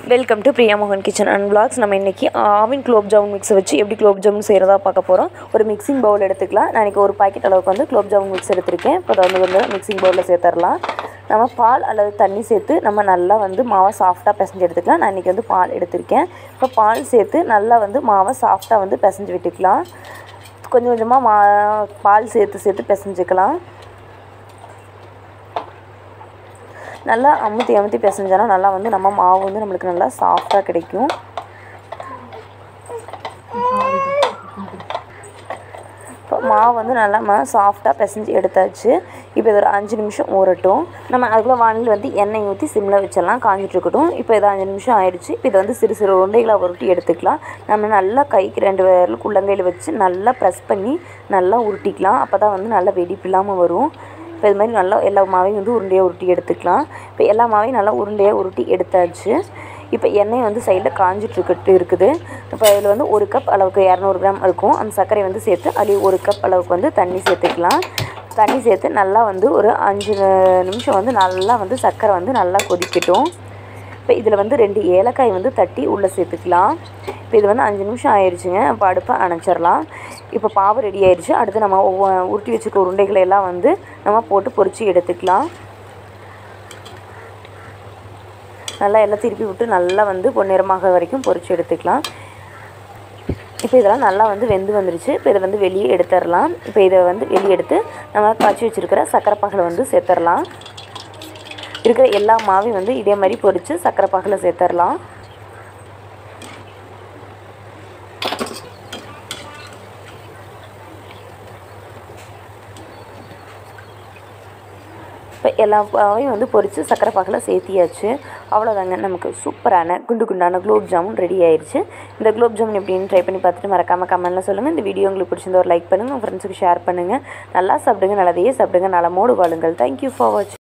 welcome to Priya மோகன் kitchen and vlogs நம்ம இன்றைக்கி ஆவின் குலோப் ஜாமுன் மிக்ஸை வச்சு எப்படி குலோப் ஜாமுன் செய்கிறதா பார்க்க போகிறோம் ஒரு மிக்சிங் பவுல் எடுத்துக்கலாம் நான் இன்றைக்கி ஒரு பாக்கெட் அளவுக்கு வந்து குலோப் ஜாமுன் மிக்ஸ் எடுத்திருக்கேன் இப்போ அதை வந்து வந்து மிக்சிங் பவுலில் சேர்த்துடலாம் நம்ம பால் அல்லது தண்ணி சேர்த்து நம்ம நல்லா வந்து மாவை சாஃப்டாக பிசைஞ்சு எடுத்துக்கலாம் நான் இன்றைக்கி வந்து பால் எடுத்திருக்கேன் இப்போ பால் சேர்த்து நல்லா வந்து மாவை சாஃப்டாக வந்து பிசைஞ்சு விட்டுக்கலாம் கொஞ்சம் கொஞ்சமாக மா பால் சேர்த்து சேர்த்து பிசைஞ்சுக்கலாம் நல்லா அமுத்தி அமுத்தி பிசைஞ்சோன்னா நல்லா வந்து நம்ம மாவு வந்து நம்மளுக்கு நல்லா சாஃப்டாக கிடைக்கும் இப்போ மாவு வந்து நல்லா நம்ம சாஃப்டாக பிசைஞ்சு எடுத்தாச்சு இப்போ இது ஒரு அஞ்சு நிமிஷம் ஊறட்டும் நம்ம அதுக்குள்ளே வானில் வந்து எண்ணெய் ஊற்றி சிம்மில் வச்சிடலாம் காஞ்சிட்டு இருக்கட்டும் இப்போ இது அஞ்சு நிமிஷம் ஆயிடுச்சு இப்போ இதை வந்து சிறு சிறு உருண்டைகளாக உருட்டி எடுத்துக்கலாம் நம்ம நல்லா கைக்கு ரெண்டு விரலுக்கு உள்ளங்கையில் வச்சு நல்லா ப்ரெஸ் பண்ணி நல்லா உருட்டிக்கலாம் அப்போ தான் வந்து நல்லா வெடிப்பு இல்லாமல் வரும் இப்போ இது மாதிரி நல்லா எல்லா மாவையும் வந்து உருண்டையாக உருட்டி எடுத்துக்கலாம் இப்போ எல்லா மாவையும் நல்லா உருண்டையாக உருட்டி எடுத்தாச்சு இப்போ எண்ணெய் வந்து சைடில் காஞ்சிட்டு இருக்கட்டு இருக்குது இப்போ இதில் வந்து ஒரு கப் அளவுக்கு இரநூறு கிராம் இருக்கும் அந்த சர்க்கரை வந்து சேர்த்து அதில் ஒரு கப் அளவுக்கு வந்து தண்ணி சேர்த்துக்கலாம் தண்ணி சேர்த்து நல்லா வந்து ஒரு அஞ்சு நிமிஷம் வந்து நல்லா வந்து சர்க்கரை வந்து நல்லா கொதிக்கட்டும் இப்போ இதில் வந்து ரெண்டு ஏலக்காய் வந்து தட்டி உள்ளே சேர்த்துக்கலாம் இப்போ இது வந்து அஞ்சு நிமிஷம் ஆயிடுச்சுங்க இப்போ அடுப்பை அணைச்சிடலாம் இப்போ பாவு ரெடி ஆயிடுச்சு அடுத்து நம்ம ஒவ்வொரு உருட்டி வச்சுக்க உருண்டைகளை எல்லாம் வந்து நம்ம போட்டு பொரித்து எடுத்துக்கலாம் நல்லா எல்லாம் திருப்பி விட்டு நல்லா வந்து பொன்னிறமாக வரைக்கும் பொரித்து எடுத்துக்கலாம் இப்போ இதெல்லாம் நல்லா வந்து வெந்து வந்துருச்சு இப்போ இதை வந்து வெளியே எடுத்துடலாம் இப்போ இதை வந்து வெளியே எடுத்து நம்ம காய்ச்சி வச்சுருக்கிற சக்கரை பாகில் வந்து சேர்த்துடலாம் இருக்கிற எல்லா மாவையும் வந்து இதே மாதிரி பொரித்து சக்கரை பாகில் சேர்த்துடலாம் இப்போ எல்லா மாவையும் வந்து பொரித்து சக்கரை பாகில் சேர்த்தியாச்சு அவ்வளோதாங்க நமக்கு சூப்பரான குண்டு குண்டான குலோப் ஜாமுன் ரெடி ஆயிடுச்சு இந்த குலோப் ஜாமுன் எப்படின்னு ட்ரை பண்ணி பார்த்துட்டு மறக்காமல் கமெண்ட்டில் சொல்லுங்கள் இந்த வீடியோ உங்களுக்கு பிடிச்சிருந்தா ஒரு லைக் பண்ணுங்கள் உங்கள் ஃப்ரெண்ட்ஸுக்கு ஷேர் பண்ணுங்கள் நல்லா சாப்பிடுங்க நல்லதையே சாப்பிடுங்க நலமோடு வாழுங்கள் தேங்க்யூ ஃபார் வாட்சிங்